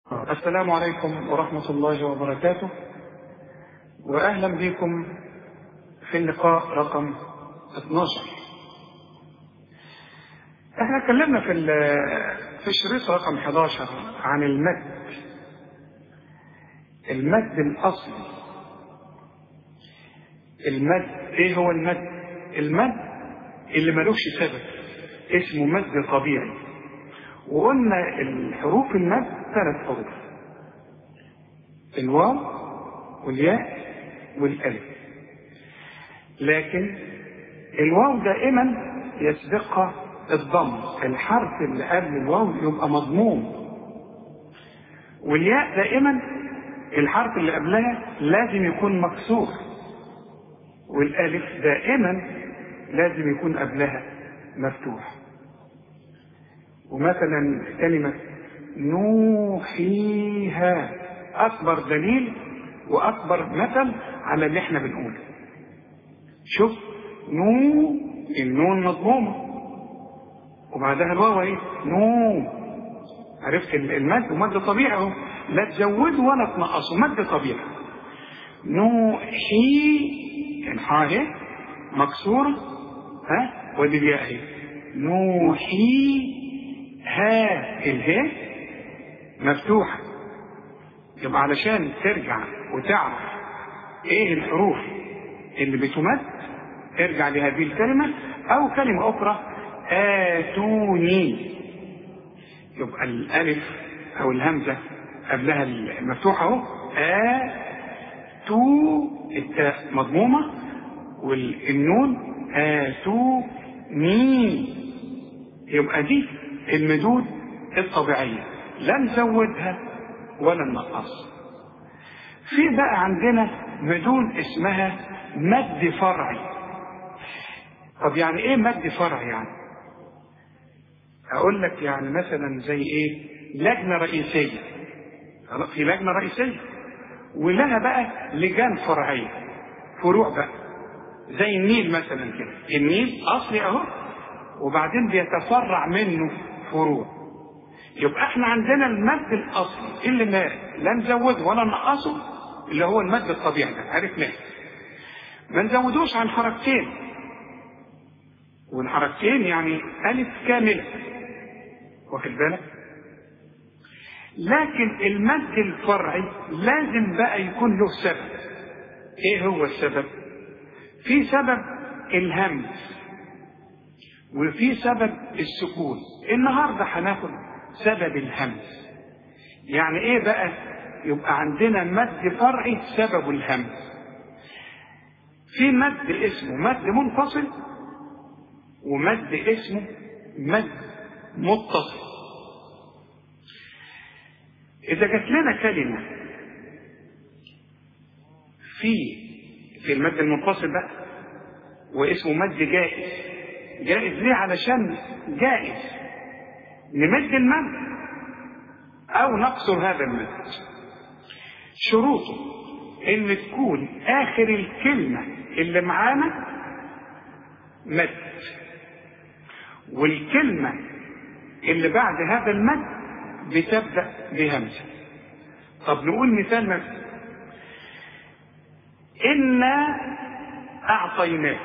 السلام عليكم ورحمة الله وبركاته وأهلا بكم في اللقاء رقم 12 احنا اتكلمنا في في الشريط رقم 11 عن المد المد الأصلي المد ايه هو المد المد اللي ملوش سبب اسمه مد طبيعي وقلنا الحروف المد ثلاث حروف الواو والياء والالف لكن الواو دائما يسبقها الضم الحرف اللي قبل الواو يبقى مضموم والياء دائما الحرف اللي قبلها لازم يكون مكسور والالف دائما لازم يكون قبلها مفتوح ومثلا كلمة نوحيها أكبر دليل وأكبر مثل على اللي احنا بنقوله شوف نو النون مضمومة وبعدها الواو ايه نو عرفت المد ومد طبيعي اهو لا تزوده ولا تنقصه مد طبيعي نوحي الحاء اهي مكسورة ها ودي الياء اهي نوحي ها اله مفتوحة يبقى علشان ترجع وتعرف ايه الحروف اللي بتمد ارجع لهذه الكلمة او كلمة اخرى اتوني يبقى الالف او الهمزة قبلها المفتوحة اهو ا تو التاء مضمومة والنون اتو ني يبقى دي المدود الطبيعية لا نزودها ولا ننقصها في بقى عندنا مدود اسمها مد فرعي طب يعني ايه مد فرعي يعني اقول لك يعني مثلا زي ايه لجنة رئيسية في لجنة رئيسية ولها بقى لجان فرعية فروع بقى زي النيل مثلا كده النيل اصلي اهو وبعدين بيتفرع منه فروع يبقى احنا عندنا المد الاصلي اللي ما لا نزوده ولا نقصه اللي هو المد الطبيعي ده عرفناه ما نزودوش عن حركتين والحركتين يعني الف كامله واخد بالك لكن المد الفرعي لازم بقى يكون له سبب ايه هو السبب في سبب الهمز وفي سبب السكون النهارده هناخد سبب الهمز يعني ايه بقى يبقى عندنا مد فرعي سبب الهمز في مد اسمه مد منفصل ومد اسمه مد متصل اذا جات لنا كلمه في في المد المنفصل بقى واسمه مد جائز جائز ليه علشان جائز نمد المد او نقصر هذا المد شروطه ان تكون اخر الكلمة اللي معانا مد والكلمة اللي بعد هذا المد بتبدأ بهمزة طب نقول مثال مثلا إنا أعطيناك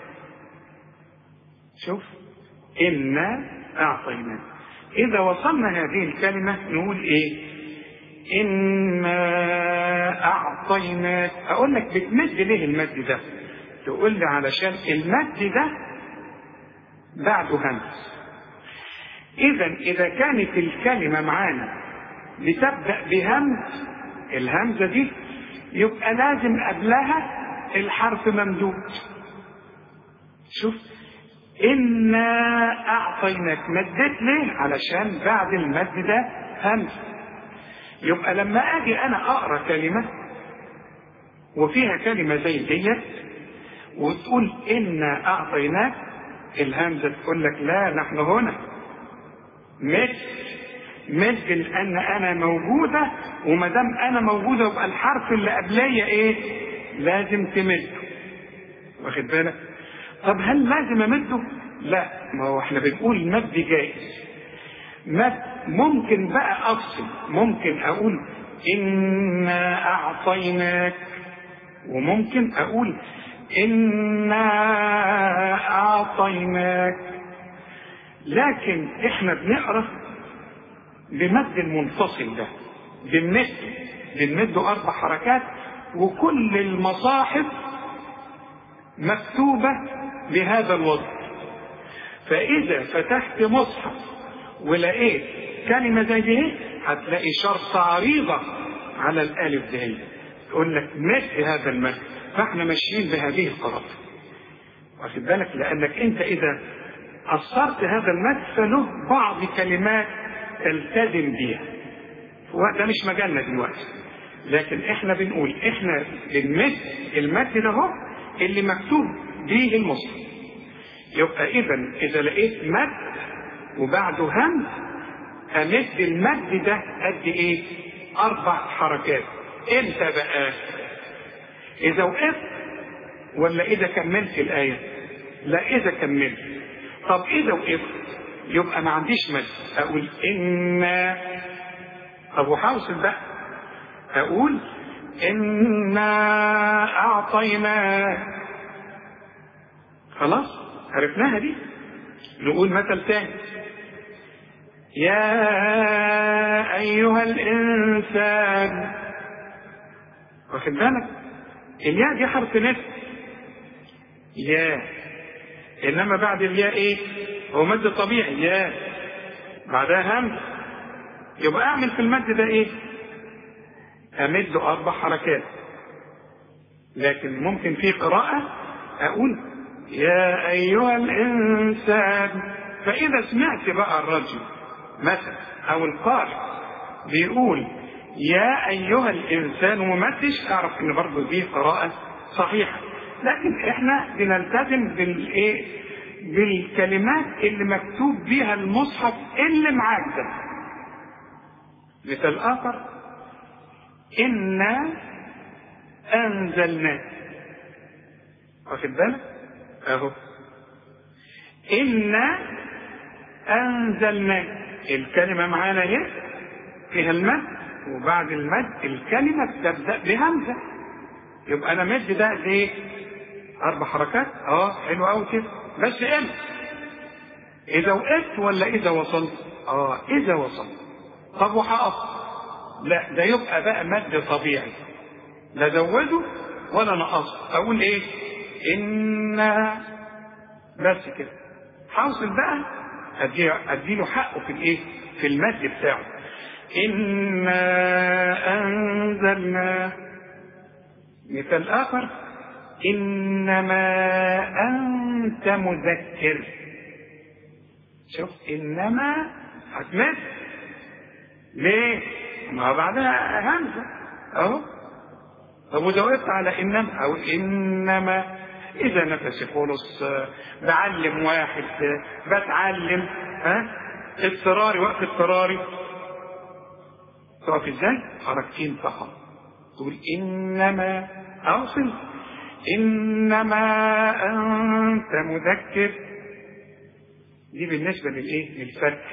شوف إنا أعطيناك إذا وصلنا هذه الكلمة نقول إيه إنا أعطيناك أقول لك بتمد ليه المد ده تقول لي علشان المد ده بعده همز إذا إذا كانت الكلمة معانا بتبدأ بهمز الهمزة دي يبقى لازم قبلها الحرف ممدود شوف إنا أعطيناك مدت ليه علشان بعد المد ده همز يبقى لما أجي أنا أقرأ كلمة وفيها كلمة زي ديت وتقول إنا أعطيناك الهمزة تقول لك لا نحن هنا مد مد لأن أنا موجودة وما دام أنا موجودة يبقى الحرف اللي قبلية إيه؟ لازم تمده واخد بالك؟ طب هل لازم أمده؟ لا ما هو احنا بنقول مد جائز مد ممكن بقى افصل ممكن اقول انا اعطيناك وممكن اقول انا اعطيناك لكن احنا بنقرا بمد المنفصل ده بنمد بنمده اربع حركات وكل المصاحف مكتوبه بهذا الوضع فاذا فتحت مصحف ولقيت كلمه زي دي هتلاقي شرطه عريضه على الالف دي يقول لك مد هذا المد فاحنا ماشيين بهذه القراءه واخد بالك لانك انت اذا قصرت هذا المد فله بعض كلمات تلتزم بيها وده مش مجالنا دلوقتي لكن احنا بنقول احنا بنمد المد ده هو اللي مكتوب به المصحف يبقى اذا اذا لقيت مد وبعده همز امد المد ده قد ايه اربع حركات امتى بقى اذا وقفت ولا اذا كملت الايه لا اذا كملت طب اذا وقفت يبقى ما عنديش مد اقول ان طب وحاوصل بقى اقول انا اعطيناك خلاص عرفناها دي نقول مثل تاني يا ايها الانسان واخد بالك الياء دي حرف نفس يا انما بعد الياء ايه هو مد طبيعي يا بعدها همز يبقى اعمل في المد ده ايه امد اربع حركات لكن ممكن في قراءة اقول يا ايها الانسان فاذا سمعت بقى الرجل مثلا او القارئ بيقول يا ايها الانسان وممدش اعرف ان برضه دي قراءة صحيحة لكن احنا بنلتزم بالايه بالكلمات اللي مكتوب بيها المصحف اللي معاك ده مثال اخر انا انزلناه واخد بالك اهو انا انزلناه الكلمه معانا اهي فيها المد وبعد المد الكلمه بتبدا بهمزه يبقى انا مد ده قد ايه اربع حركات اه حلو قوي كده بس امتى اذا وقفت ولا اذا وصلت اه اذا وصلت طب وهقف لا ده يبقى بقى مد طبيعي لا زوده ولا نقصه اقول ايه ان بس كده حاصل بقى اديله حقه في الايه في المد بتاعه انا انزلنا مثال اخر انما انت مذكر شوف انما هتمد ليه ما بعدها همزه اهو طب واذا وقفت على انما او انما اذا نفسي خلص بعلم واحد بتعلم ها اضطراري وقت اضطراري تقف ازاي حركتين فقط تقول انما اوصل انما انت مذكر دي بالنسبه للايه للفتح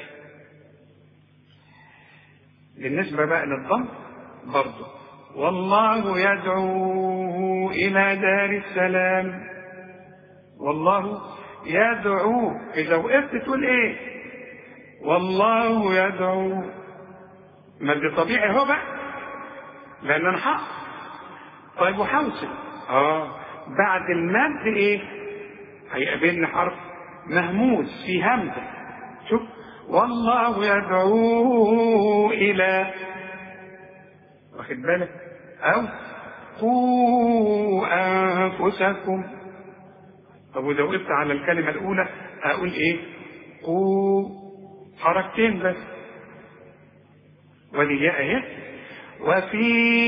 بالنسبه بقى للضم برضه والله يدعو الى دار السلام والله يدعو اذا وقفت تقول ايه والله يدعو مد طبيعي هو بقى لان انا حق طيب وحوصل اه بعد المد ايه هيقابلني حرف مهموس في همزه شوف والله يدعو الى واخد بالك او قوا انفسكم طب واذا وقفت على الكلمه الاولى اقول ايه قوا حركتين بس ودي ياء اهي وفي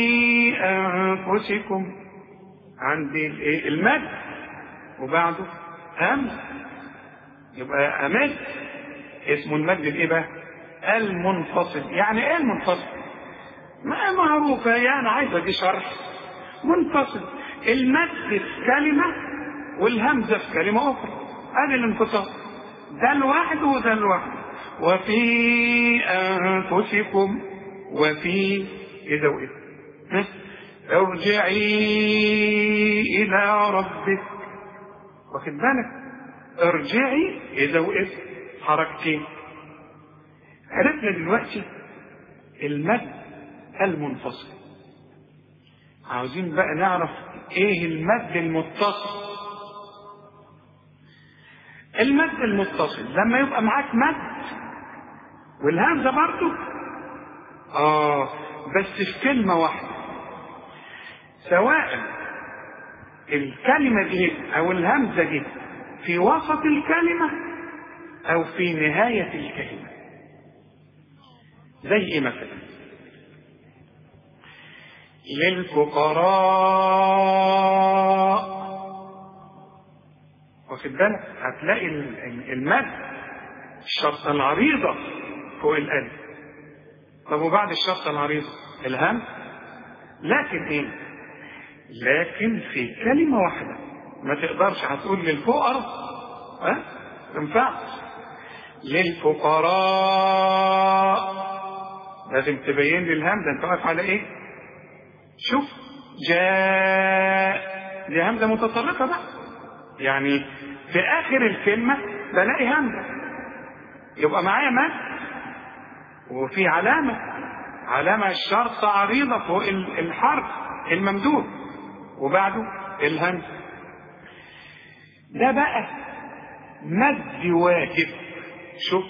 انفسكم عندي الايه المد وبعده همز يبقى امد اسمه المد الايه بقى المنفصل يعني ايه المنفصل ما معروفه يعني عايزه دي شرح منفصل المد في كلمه والهمزه في كلمه اخرى ادي الانفصال ده لوحده وده لوحده وفي أنفسكم وفي إذا وإذا ارجعي إلى ربك واخد بالك ارجعي إذا وإذا حركتين عرفنا دلوقتي المد المنفصل عاوزين بقى نعرف ايه المد المتصل المد المتصل لما يبقى معاك مد والهمزه برضه اه بس في كلمه واحده سواء الكلمه دي او الهمزه دي في وسط الكلمه او في نهايه الكلمه زي ايه مثلا للفقراء واخد بالك هتلاقي المد الشرطة العريضة فوق الألف طب وبعد الشرطة العريضة الهم لكن ايه لكن في كلمة واحدة ما تقدرش هتقول للفقراء ها تنفعش للفقراء لازم تبين لي الهمزة انت واقف على ايه شوف جاء دي همزة متطرفة بقى يعني في آخر الكلمة بلاقي همزة يبقى معايا مد وفي علامة علامة الشرط عريضة فوق الحرف الممدود وبعده الهمزة ده بقى مد واجب شوف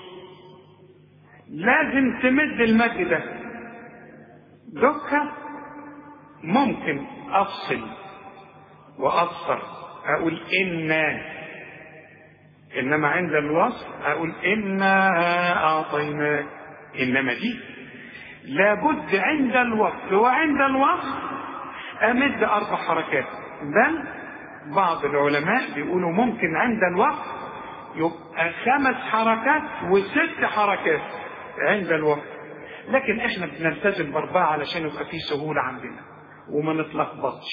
لازم تمد المد ده دكة ممكن أفصل وأفصل أقول إنا إنما عند الوصف أقول إنا أعطيناك إنما دي لابد عند الوقف وعند الوصف أمد أربع حركات بل بعض العلماء بيقولوا ممكن عند الوقف يبقى خمس حركات وست حركات عند الوقف لكن احنا بنلتزم باربعه علشان يبقى في سهوله عندنا وما نتلخبطش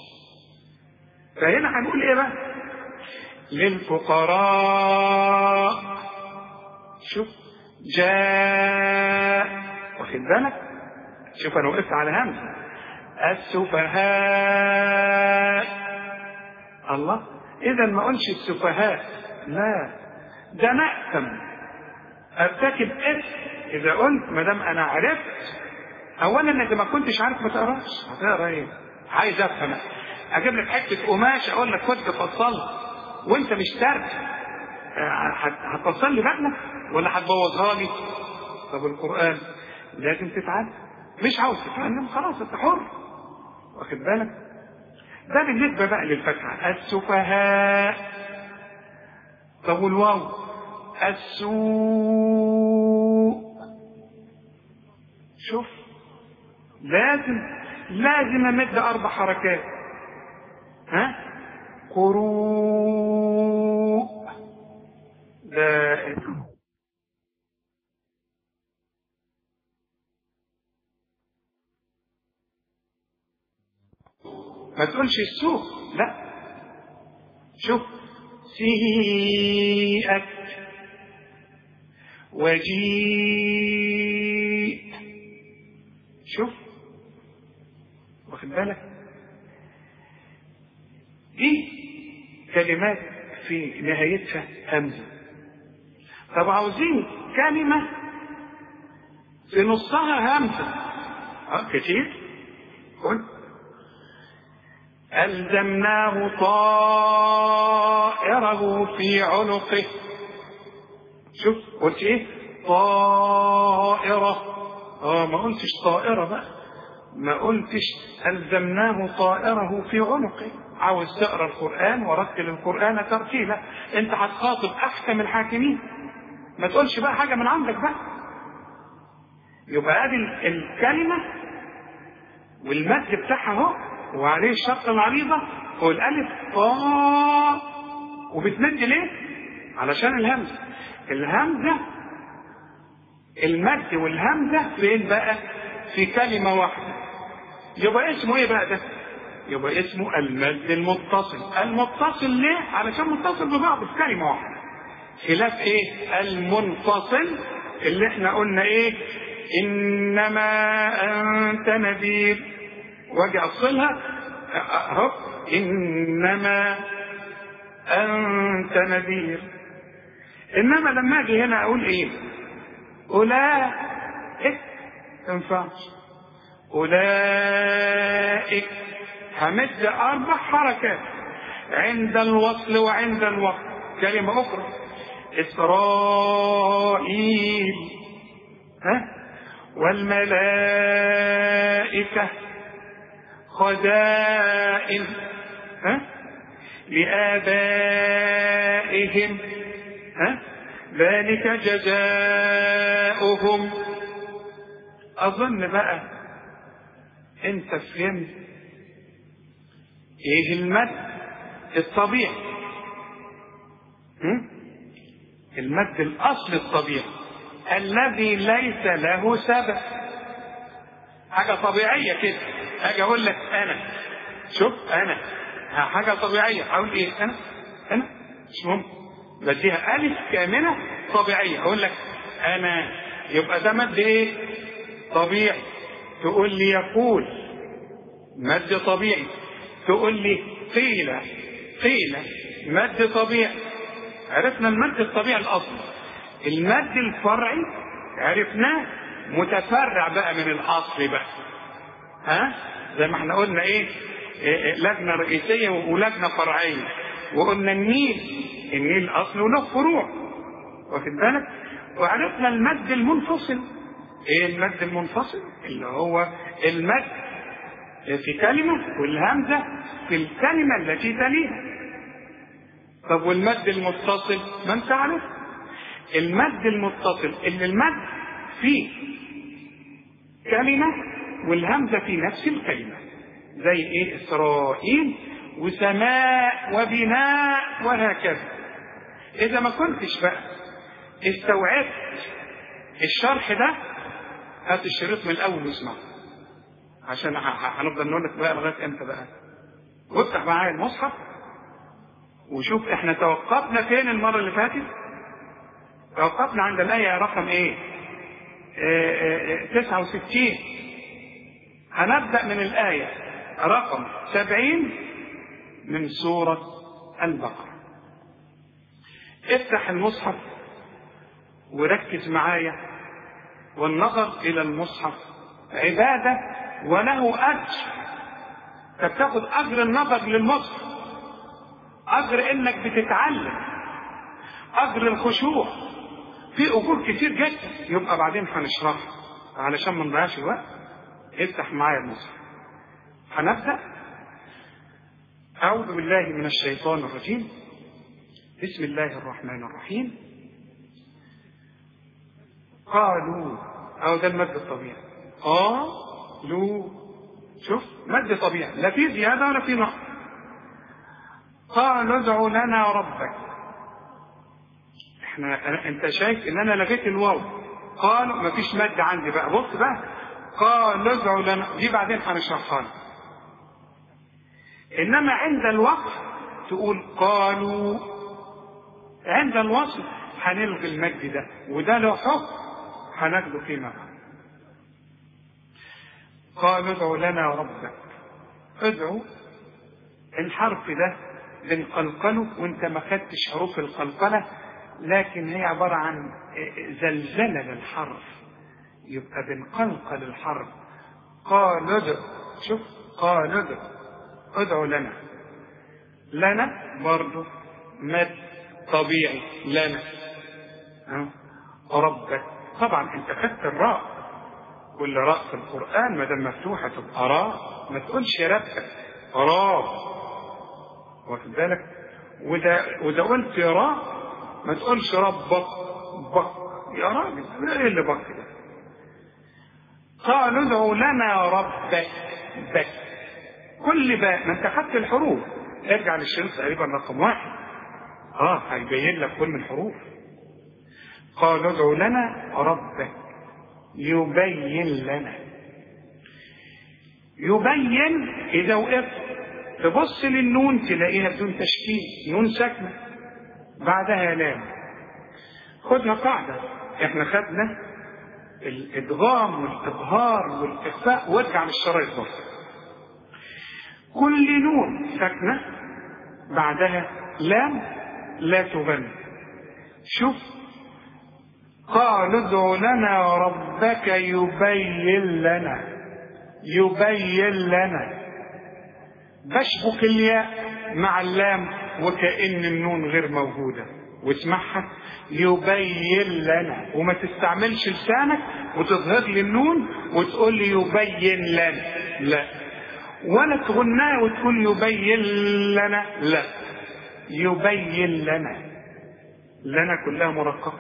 فهنا هنقول ايه بقى للفقراء شوف جاء واخد بالك شوف انا وقفت على همزه السفهاء الله اذا ما قلش السفهاء لا ده نأثم ارتكب اسم اذا قلت ما دام انا عرفت اولا اذا ما كنتش عارف ما تقراش هتقرا ايه عايز افهم اجيب لك حته قماش اقول لك خد فصلها وانت مش ترك هتفصل لي بدلك ولا هتبوظها لي طب القران لازم تتعلم مش عاوز تتعلم خلاص انت حر واخد بالك ده بالنسبه بقى للفتحه السفهاء طب والواو السوء شوف لازم لازم امد اربع حركات ها قروء ده ما تقولش السوء لا شوف سيئت وجيء شوف واخد بالك دي كلمات في نهايتها همزه طب عاوزين كلمه في نصها همزه اه كتير قل ألزمناه طائره في عنقه شوف قلت ايه طائرة اه ما قلتش طائرة بقى ما قلتش ألزمناه طائره في عنقه عاوز تقرا القرآن ورتل القرآن ترتيلا انت هتخاطب أحكم الحاكمين ما تقولش بقى حاجة من عندك بقى يبقى ادي الكلمة والمد بتاعها اهو وعليه الشرط العريضة هو الألف طاء وبتمد ليه؟ علشان الهمزة الهمزة المد والهمزة فين بقى؟ في كلمة واحدة يبقى اسمه ايه بقى ده؟ يبقى اسمه المد المتصل المتصل ليه؟ علشان متصل ببعض في كلمة واحدة خلاف ايه؟ المنفصل اللي احنا قلنا ايه انما انت نذير واجي افصلها اهو انما انت نذير انما لما اجي هنا اقول ايه اولئك تنفعش اولئك همد اربع حركات عند الوصل وعند الوقت كلمه اخرى اسرائيل ها والملائكه خزائن ها لآبائهم ها ذلك جزاؤهم أظن بقى أنت فهمت إيه المد الطبيعي هم؟ المد الأصل الطبيعي الذي ليس له سبب حاجة طبيعية كده أجي أقول لك أنا شوف أنا حاجة طبيعية أقول إيه أنا أنا مش مهم بديها ألف كاملة طبيعية أقول لك أنا يبقى ده مد إيه؟ طبيعي تقول لي يقول مد طبيعي تقول لي قيل قيل مد طبيعي عرفنا المد الطبيعي الأصلي المد الفرعي عرفناه متفرع بقى من الأصل بقى ها زي ما احنا قلنا ايه, إيه لجنة رئيسية ولجنة فرعية وقلنا النيل النيل أصل وله فروع واخد بالك وعرفنا المد المنفصل ايه المد المنفصل اللي هو المد في كلمة والهمزة في الكلمة التي تليها طب والمد المتصل ما انت عارف المد المتصل اللي المد فيه كلمة والهمزة في نفس الكلمة زي ايه اسرائيل وسماء وبناء وهكذا اذا ما كنتش بقى استوعبت الشرح ده هات الشريط من الاول واسمعه عشان هنفضل نقول لك بقى لغايه امتى بقى وافتح معايا المصحف وشوف احنا توقفنا فين المره اللي فاتت توقفنا عند الايه رقم ايه اه اه 69 هنبدا من الايه رقم 70 من سوره البقره افتح المصحف وركز معايا والنظر الى المصحف عباده وله اجر فبتاخد اجر النظر للمصحف اجر انك بتتعلم اجر الخشوع في اجور كتير جدا يبقى بعدين هنشرحها علشان ما نضيعش الوقت افتح معايا المصحف هنبدا اعوذ بالله من الشيطان الرجيم بسم الله الرحمن الرحيم قالوا او ده المد الطبيعي قالوا شوف مد طبيعي لا في زياده ولا في نقص قالوا ادع لنا ربك احنا انت شايف ان انا لغيت الواو قالوا ما فيش مد عندي بقى بص بقى قالوا ادع لنا دي بعدين هنشرحها لك انما عند الوقف تقول قالوا عند الوصل هنلغي المد ده وده له حكم هناخده فيما بعد قالوا ادع لنا ربك ادعو الحرف ده بنقلقله وانت ما خدتش حروف القلقله لكن هي عباره عن زلزله للحرف يبقى بنقلقل الحرف قال ادع شوف قال ادع ادعو لنا لنا برضه مد طبيعي لنا أه؟ ربك طبعا انت خدت الراء كل راء في القرآن ما دام مفتوحة تبقى راء ما تقولش ربك راء واخد بالك وده وده قلت راء ما تقولش ربك بك يا راجل ايه اللي بك ده قالوا ادعوا لنا ربك بك كل باء ما انت خدت الحروف ارجع للشريط تقريبا رقم واحد اه هيبين لك كل الحروف قالوا ادعوا لنا ربك يبين لنا يبين اذا وقفت تبص للنون تلاقيها بدون تشكيل نون ساكنه بعدها لام خدنا قاعده احنا خدنا الادغام والاظهار والاخفاء وارجع للشرايط برضه كل نون ساكنه بعدها لام لا تغني شوف قالوا ادع لنا ربك يبين لنا يبين لنا بشبك الياء مع اللام وكأن النون غير موجودة واسمعها يبين لنا وما تستعملش لسانك وتظهر لي النون وتقول لي يبين لنا لا ولا تغناها وتقول يبين لنا لا يبين لنا لنا كلها مرققة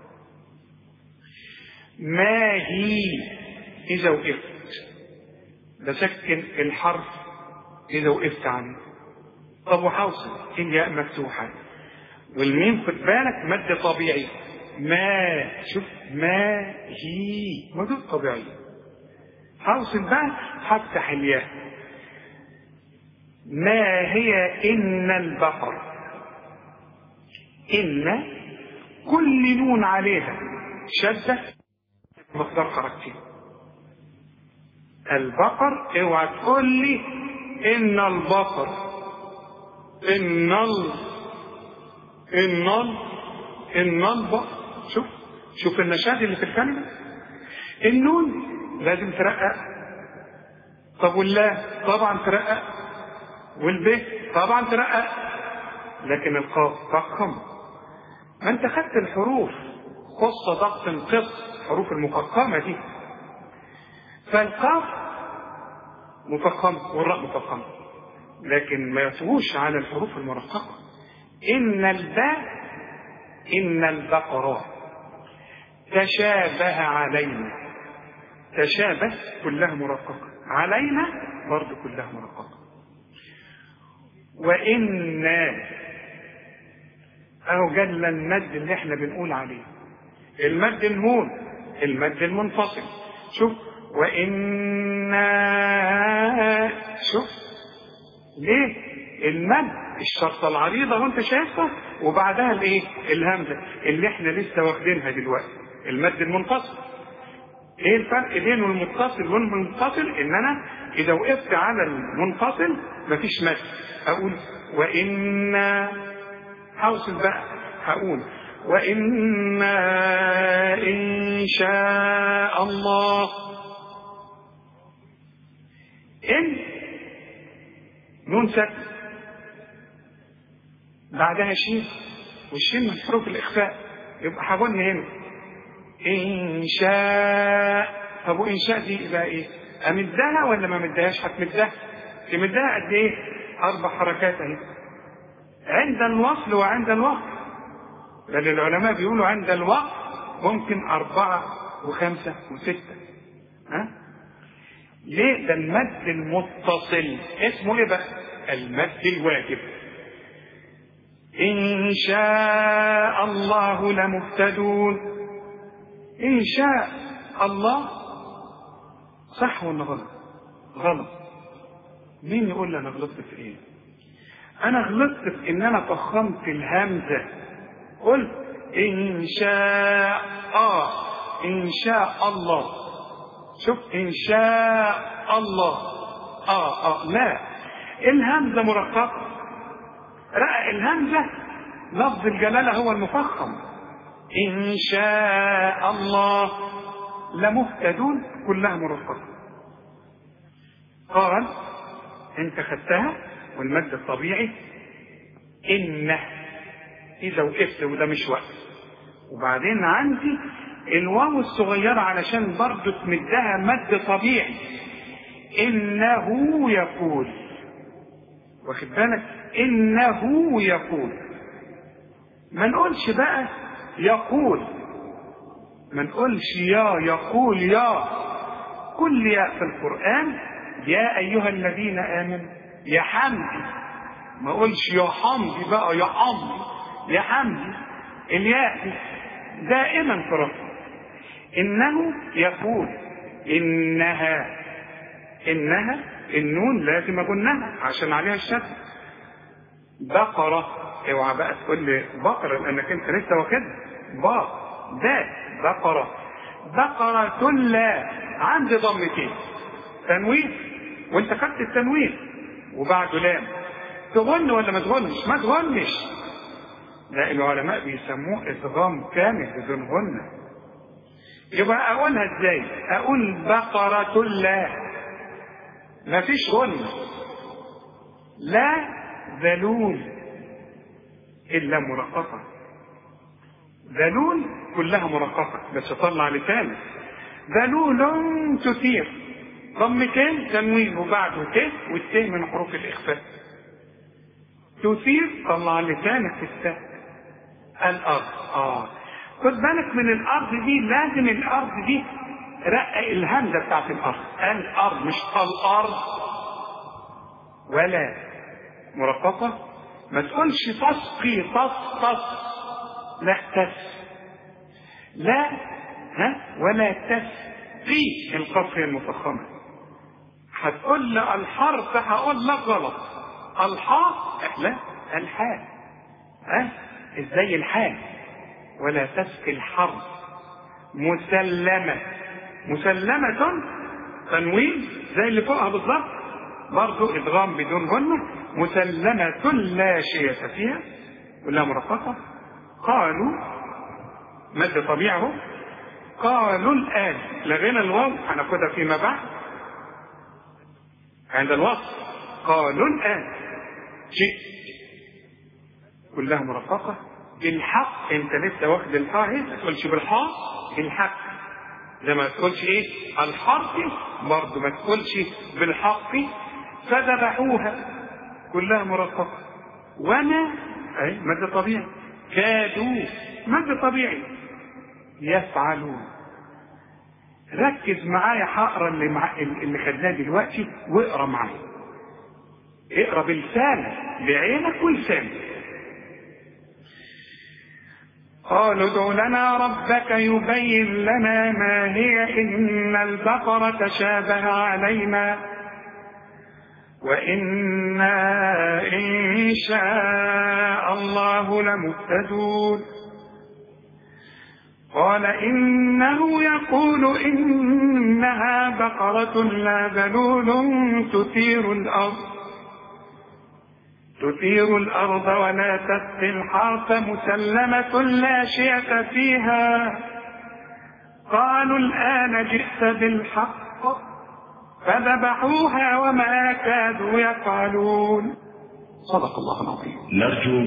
ما هي إذا وقفت بسكن الحرف إذا وقفت عنه طب وحوصل الياء مفتوحة والميم خد بالك مد طبيعي ما شوف ما هي مدود طبيعية حوصل بقى هفتح الياء ما هي إن البقر إن كل نون عليها شدة مقدار حركتين البقر اوعى تقول لي إن البقر إن ال إن ال إن البقر شوف شوف النشاز اللي في الكلمة النون لازم ترقق طب والله طبعا ترقق والب طبعا ترقق لكن القاف فخم ما انت خدت الحروف خص ضغط قص الحروف المفخمه دي فالقاف مفخمه والراء مفخمه لكن ما يطغوش على الحروف المرققه ان الباء ان البقره تشابه علينا تشابه كلها مرققه علينا برضه كلها مرققه وإنا أهو جل المد اللي احنا بنقول عليه المد الهون المد المنفصل شوف وإنا شوف ليه المد الشرطة العريضة وانت شايفها وبعدها الايه الهمزة اللي احنا لسه واخدينها دلوقتي المد المنفصل ايه الفرق بين المتصل والمنفصل ان انا اذا وقفت على المنفصل مفيش مد اقول وإنا هوصل بقى هقول وإنا إن شاء الله إن نون سكت بعدها شين والشين من حروف الإخفاء يبقى هغن هنا إن شاء طب وإن شاء دي يبقى إيه؟ أمدها ولا ما مدهاش؟ هتمدها تمدها قد إيه؟ أربع حركات أهي عند الوصل وعند الوقف بل العلماء بيقولوا عند الوقف ممكن أربعة وخمسة وستة ها؟ ليه ده المد المتصل اسمه ايه بقى المد الواجب إن شاء الله لمهتدون إن شاء الله صح ولا غلط غلط مين يقول لي انا غلطت في ايه انا غلطت في ان انا فخمت الهمزه قلت ان شاء آه ان شاء الله شوف ان شاء الله اه اه لا الهمزه مرققه لا الهمزه لفظ الجلاله هو المفخم ان شاء الله لمهتدون كلها مرققه قال انت خدتها والمد الطبيعي إن إذا وقفت وده مش وقت وبعدين عندي الواو الصغيرة علشان برضه تمدها مد طبيعي إنه يقول واخد بالك إنه يقول ما نقولش بقى يقول ما نقولش يا يقول يا كل ياء في القرآن يا أيها الذين آمنوا يا حمدي ما اقولش يا حمدي بقى يا حمدي يا حمدي الياء دائما في رفع انه يقول انها انها النون لازم اقولها عشان عليها الشد بقرة اوعى بقى تقول لي بقرة لانك انت لسه واخدها با باء بقرة بقرة لا عندي ضمتين تنوين وانت خدت التنوين وبعده لام تغن ولا ما تغنش ما تغنش لا العلماء بيسموه ادغام كامل بدون غنة يبقى اقولها ازاي اقول بقرة لا ما فيش غنة لا ذلول الا مرققة ذلول كلها مرققة بس طلع لسانك ذلول تثير ضمتين تنوين وبعده ت والت من حروف الاخفاء تثير طلع لسانك في الساء الارض اه خد بالك من الارض دي لازم الارض دي رقق الهمزه بتاعت الارض الارض مش الارض ولا مرققه ما تقولش تسقي تص تص لا تس لا ها ولا تسقي القصر المفخمه هتقول لي الحرف هقول لك غلط الحاء لا الحاء ها ازاي الحاء ولا تسقي الحرف مسلمة مسلمة تنوين زي اللي فوقها بالظبط برضو ادغام بدون غنة مسلمة لا شيء فيها ولا مرققة قالوا مد طبيعه قالوا الآن لغينا الواو هناخدها فيما بعد عند الوصف قالوا الآن جئت كلها مرققة بالحق انت لسه واخد الحاء اهي ما تقولش بالحاء بالحق زي ما تقولش ايه الحرف برضه ما تقولش بالحق فذبحوها كلها مرققة وما اي مد طبيعي كادوا مد طبيعي يفعلون ركز معايا هقرا اللي مع... اللي خدناه دلوقتي واقرا معايا اقرا بلسانك بعينك ولسانك قالوا ادع لنا ربك يبين لنا ما هي إن البقرة تشابه علينا وإنا إن شاء الله لمهتدون قال إنه يقول إنها بقرة لا ذلول تثير الأرض تثير الأرض ولا تسقي الحرث مسلمة لا شية فيها قالوا الآن جئت بالحق فذبحوها وما كادوا يفعلون صدق الله العظيم نرجو